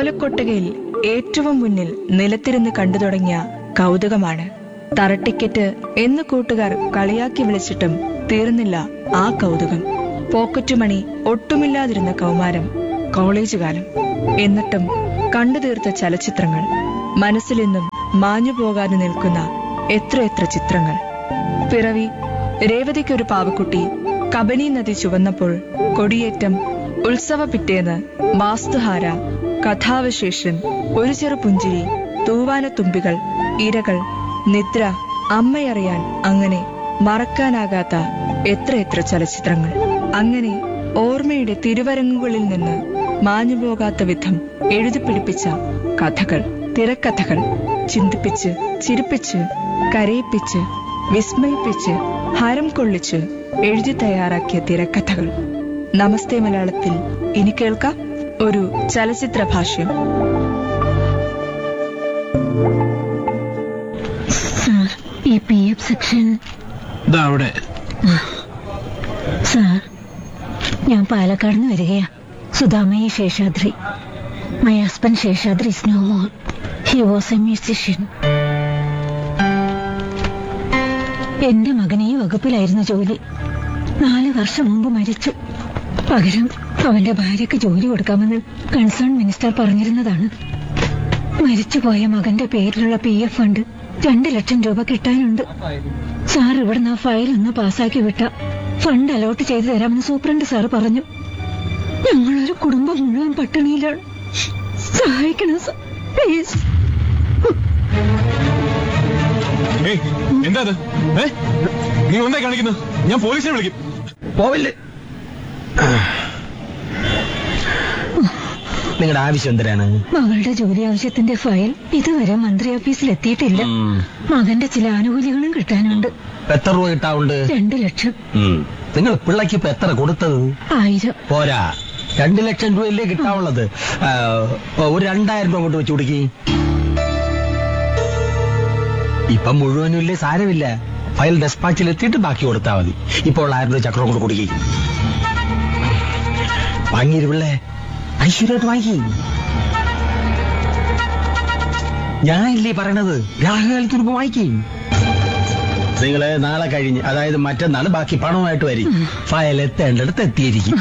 ഓലക്കൊട്ടകയിൽ ഏറ്റവും മുന്നിൽ നിലത്തിരുന്ന് കണ്ടു തുടങ്ങിയ കൗതുകമാണ് തറട്ടിക്കറ്റ് എന്ന് കൂട്ടുകാർ കളിയാക്കി വിളിച്ചിട്ടും തീർന്നില്ല ആ കൗതുകം പോക്കറ്റ് മണി ഒട്ടുമില്ലാതിരുന്ന കൗമാരം കോളേജ് കാലം എന്നിട്ടും കണ്ടു തീർത്ത ചലച്ചിത്രങ്ങൾ മനസ്സിലെന്നും മാഞ്ഞു പോകാതെ നിൽക്കുന്ന എത്രയെത്ര ചിത്രങ്ങൾ പിറവി രേവതിക്കൊരു പാവക്കുട്ടി കബനി നദി ചുവന്നപ്പോൾ കൊടിയേറ്റം ഉത്സവ പിറ്റേന്ന് വാസ്തുഹാര കഥാവശേഷൻ ഒരു ചെറു പുഞ്ചിരി തൂവാനത്തുമ്പികൾ ഇരകൾ നിദ്ര അമ്മയറിയാൻ അങ്ങനെ മറക്കാനാകാത്ത എത്രയെത്ര ചലച്ചിത്രങ്ങൾ അങ്ങനെ ഓർമ്മയുടെ തിരുവരങ്ങുകളിൽ നിന്ന് മാഞ്ഞുപോകാത്ത വിധം എഴുതിപ്പിടിപ്പിച്ച കഥകൾ തിരക്കഥകൾ ചിന്തിപ്പിച്ച് ചിരിപ്പിച്ച് കരയിപ്പിച്ച് വിസ്മയിപ്പിച്ച് ഹരം കൊള്ളിച്ച് എഴുതി തയ്യാറാക്കിയ തിരക്കഥകൾ നമസ്തേ മലയാളത്തിൽ ഇനി കേൾക്കാം ഒരു ചലച്ചിത്ര ഭാഷ്യം സാർ ഈ പി എഫ് സെക്ഷൻ ഇതാ അവിടെ സാർ ഞാൻ പാലക്കാട് നിന്ന് വരികയാ Sudhamayi Seshadri my husband Seshadri is no more he was a musician എന്റെ മകന് ഈ വകുപ്പിലായിരുന്നു ജോലി നാല് വർഷം മുമ്പ് മരിച്ചു പകരം അവന്റെ ഭാര്യയ്ക്ക് ജോലി കൊടുക്കാമെന്ന് കൺസേൺ മിനിസ്റ്റർ പറഞ്ഞിരുന്നതാണ് മരിച്ചുപോയ മകന്റെ പേരിലുള്ള പി എഫ് ഫണ്ട് രണ്ട് ലക്ഷം രൂപ കിട്ടാനുണ്ട് സാർ ഇവിടുന്ന് ആ ഫയൽ ഒന്ന് പാസ്സാക്കി വിട്ട ഫണ്ട് അലോട്ട് ചെയ്തു തരാമെന്ന് സൂപ്രണ്ട് സാർ പറഞ്ഞു ഞങ്ങളൊരു കുടുംബം മുഴുവൻ പട്ടിണിയിലാണ് സഹായിക്കണം സാർ പ്ലീസ് ഏയ് എന്താ അത് ഏ നീ ഒന്നേ കാണിക്കുന്നു ഞാൻ പോലീസിനെ വിളിക്കും പോവില്ലേ നിങ്ങളുടെ ആവശ്യം എന്തിനാണ് മകളുടെ ജോലി ആവശ്യത്തിന്റെ ഫയൽ ഇതുവരെ മന്ത്രി ഓഫീസിൽ എത്തിയിട്ടില്ല ഉം. മകന്റെ ചില ആനുകൂല്യങ്ങളും കിട്ടാനുണ്ട് ഇപ്പൊ എത്ര രൂപ കിട്ടാവുണ്ട് രണ്ടു ലക്ഷം നിങ്ങൾ പിള്ളയ്ക്ക് ഇപ്പൊ എത്ര കൊടുത്തത് ആയിരം പോരാ രണ്ടു ലക്ഷം രൂപയല്ലേ കിട്ടാവുള്ളത് ആ, ഒരു രണ്ടായിരം രൂപ കൊണ്ട് വെച്ച് കൊടുക്കി ഇപ്പൊ മുഴുവനും ഇല്ലേ സാരമില്ല ഫയൽ ഡെസ്പാച്ചിൽ എത്തിയിട്ട് ബാക്കി കൊടുത്താൽ മതി ഇപ്പോൾ ആയിരം രൂപ ചക്രം കൊണ്ട് കൊടുക്കി വാങ്ങിയിരുപിള്ളേ ഐശ്വര്യമായിട്ട് വാങ്ങി ഞാൻ ഇല്ലേ പറയണത് രാഹുകാലത്തിന് മുമ്പ് വാങ്ങിക്കും നിങ്ങള് നാളെ കഴിഞ്ഞ് അതായത് മറ്റന്നാൾ ബാക്കി പണമായിട്ട് വരും ഫയൽ എത്തേണ്ടടുത്ത് എത്തിയിരിക്കും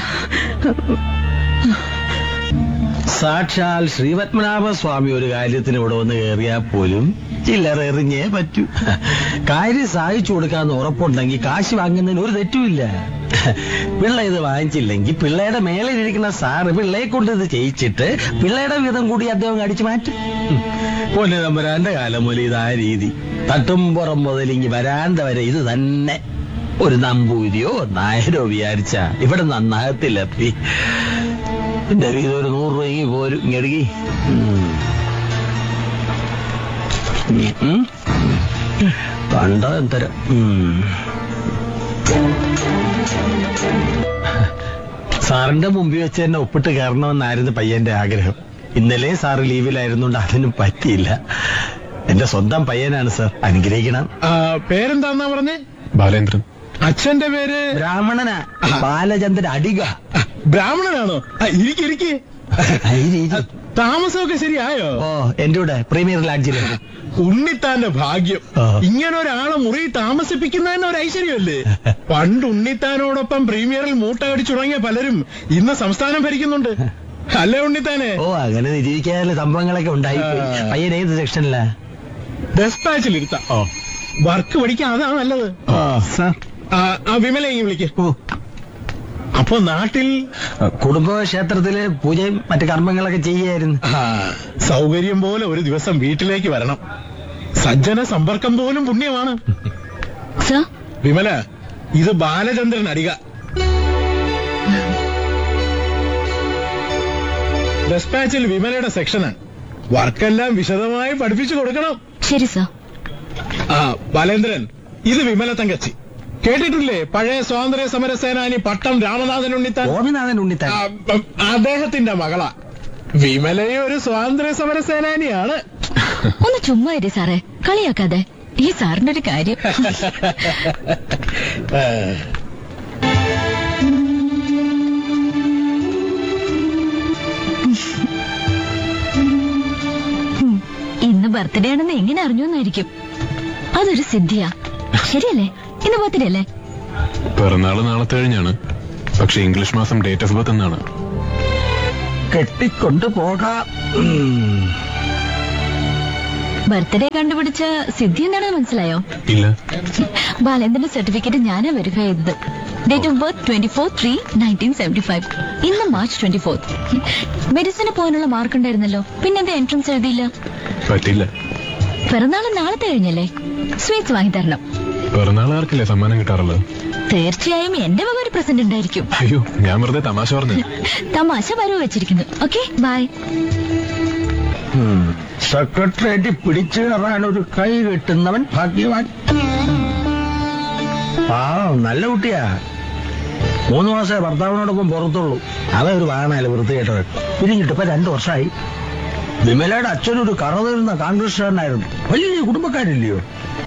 സാക്ഷാൽ ശ്രീപത്മനാഭ സ്വാമി ഒരു കാര്യത്തിന് ഇവിടെ വന്ന് കയറിയാൽ പോലും ചില്ലറ എറിഞ്ഞേ പറ്റൂ കാര്യം സഹായിച്ചു കൊടുക്കാന്ന് ഉറപ്പുണ്ടെങ്കിൽ കാശ് വാങ്ങുന്നതിന് ഒരു തെറ്റുമില്ല പിള്ള ഇത് വാങ്ങിച്ചില്ലെങ്കിൽ പിള്ളയുടെ മേളിലിരിക്കുന്ന സാറ് പിള്ളയെ കൊണ്ട് ഇത് ചെയ്യിച്ചിട്ട് പിള്ളയുടെ വീതം കൂടി അദ്ദേഹം അടിച്ചു മാറ്റും പൊന്നു തമ്പുരാന്റെ കാലം മുതൽ ഇതാ രീതി തട്ടുംപുറം മുതലിങ്ങി വരാന്ത വരെ ഇത് തന്നെ ഒരു നമ്പൂതിരിയോ നായരോ വിചാരിച്ച ഇവിടെ നന്നാകത്തില്ല പി എന്റെ വീതം ഒരു നൂറ് രൂപയ്ക്ക് പോരും ഇങ്ങടുക്കി കണ്ടോ എന്തരം ഉം. സാറിന്റെ മുമ്പിൽ വെച്ച് തന്നെ ഒപ്പിട്ട് കയറണമെന്നായിരുന്നു പയ്യന്റെ ആഗ്രഹം ഇന്നലെ സാറ് ലീവിലായിരുന്നുകൊണ്ട് അതിനും പറ്റിയില്ല എന്റെ സ്വന്തം പയ്യനാണ് സാർ അനുഗ്രഹിക്കണം ആ, പേരെന്താന്നാ പറഞ്ഞേ ബാലേന്ദ്രൻ അച്ഛന്റെ പേര് ബ്രാഹ്മണനാ ബാലചന്ദ്രൻ അടിക ബ്രാഹ്മണനാണോ ആ, ഇരിക്ക് ഇരിക്ക് ഇരി, ഇരി. താമസമൊക്കെ ശരിയായോ ഓ എന്റെ കൂടെ പ്രീമിയർ ലാഡ്ജിൽ ഉണ്ണിത്താന്റെ ഭാഗ്യം ആ. ഇങ്ങനെ ഒരാളെ മുറി താമസിപ്പിക്കുന്നതന്നെ ഒരു ഐശ്വര്യമല്ലേ പണ്ട് ഉണ്ണിത്താനോടൊപ്പം പ്രീമിയറിൽ മൂട്ട കടിച്ചുടങ്ങിയ പലരും ഇന്ന് സംസ്ഥാനം ഭരിക്കുന്നുണ്ട് അല്ലേ ഉണ്ണിത്താനെ ഓ അങ്ങനെ നിരീക്ഷിക്കാനുള്ള സംഭവങ്ങളൊക്കെ ഉണ്ടായി ആ. പയ്യൻ ഏത് സെക്ഷനിലാ ഡെസ്പാച്ചിൽ ഇരുത്താം വർക്ക് പഠിക്കാൻ അതാ നല്ലത് ആ, ആ വിമല ഇങ്ങ് വിളിക്ക് ഓ അപ്പൊ നാട്ടിൽ കുടുംബ ക്ഷേത്രത്തില് പൂജയും മറ്റു കർമ്മങ്ങളൊക്കെ ചെയ്യായിരുന്നു ആ, സൗകര്യം പോലെ ഒരു ദിവസം വീട്ടിലേക്ക് വരണം സജ്ജന സമ്പർക്കം പോലും പുണ്യമാണ് സർ വിമല ഇത് ബാലചന്ദ്രൻ അടിക ഡെസ്പാച്ചിൽ വിമലയുടെ സെക്ഷനാണ് വർക്കെല്ലാം വിശദമായി പഠിപ്പിച്ചു കൊടുക്കണം ശരി സർ ആ ബാലേന്ദ്രൻ ഇത് വിമല തങ്കച്ചി കേട്ടിട്ടില്ലേ പഴയ സ്വാതന്ത്ര്യ സമര സേനാനി പട്ടം രാമനാഥൻ ഉണ്ണിത്താൻ ഗോപിനാഥൻ ഉണ്ണിത്താൻ ആ, ഉം, അദ്ദേഹത്തിന്റെ മകളാ വിമലയും ഒരു സ്വാതന്ത്ര്യ സമര സേനാനിയാണ് ഒന്ന് ചുമ്മാ ഇരി സാറേ കളിയാക്കാതെ ഈ സാറിന്റെ ഒരു കാര്യം ഏ, ബർത്ത്ഡേ ആണെന്ന് എങ്ങനെ അറിഞ്ഞു എന്നായിരിക്കും അതൊരു സിദ്ധിയാ ശരിയല്ലേ ഇന്ന് ബർത്ത്ഡേ അല്ലേ പിറന്നാള് നാളത്തെ കഴിഞ്ഞാണ് പക്ഷെ ഇംഗ്ലീഷ് മാസം ഡേറ്റ് ഓഫ് ബർത്ത് എന്നാണ് കെട്ടിക്കൊണ്ടു പോകാം ഉം. ബർത്ത്ഡേ കണ്ടുപിടിച്ച സിദ്ധി എന്താണെന്ന് മനസ്സിലായോ ഇല്ല ബാലേന്ദ്രന്റെ സർട്ടിഫിക്കറ്റ് ഞാനാ വെരിഫൈ ചെയ്തത് date of birth twenty four three nineteen seventy five ഇന്ന് മാർച്ച് ട്വന്റി ഫോർത്ത് മെഡിസിന് പോകാനുള്ള മാർക്ക് ഉണ്ടായിരുന്നല്ലോ പിന്നെന്താ എൻട്രൻസ് എഴുതിയില്ല പറ്റില്ല പിറന്നാൾ നാളത്തെ കഴിഞ്ഞല്ലേ സ്വീറ്റ്സ് വാങ്ങിത്തരണം പിറന്നാൾ ആർക്കല്ലേ സമ്മാനം കിട്ടാറുള്ളത് തീർച്ചയായും എന്റെ വക ഒരു പ്രസന്റ് ഉണ്ടായിരിക്കും അയ്യോ ഞാൻ വെറുതെ തമാശ പറഞ്ഞു തമാശ വരവ് വെച്ചിരിക്കുന്നു ഓക്കെ ബൈ ഉം. സെക്രട്ടേറിയറ്റ് പിടിച്ചു കയറാൻ ഒരു കൈ കിട്ടുന്നവൻ ഭാഗ്യവാൻ പാവം നല്ല കുട്ടിയാ മൂന്ന് മാസേ ഭർത്താവിനോടൊപ്പം പുറത്തുള്ളൂ അവൻ ഒരു വാഹനമല്ല വൃത്തികേട്ടവൻ പിരിഞ്ഞിട്ട് ഇപ്പൊ രണ്ടു വർഷമായി വിമലയുടെ അച്ഛനൊരു കറ തരുന്ന കോൺഗ്രസ്സുകാരനായിരുന്നു വലിയ കുടുംബക്കാരില്ലയോ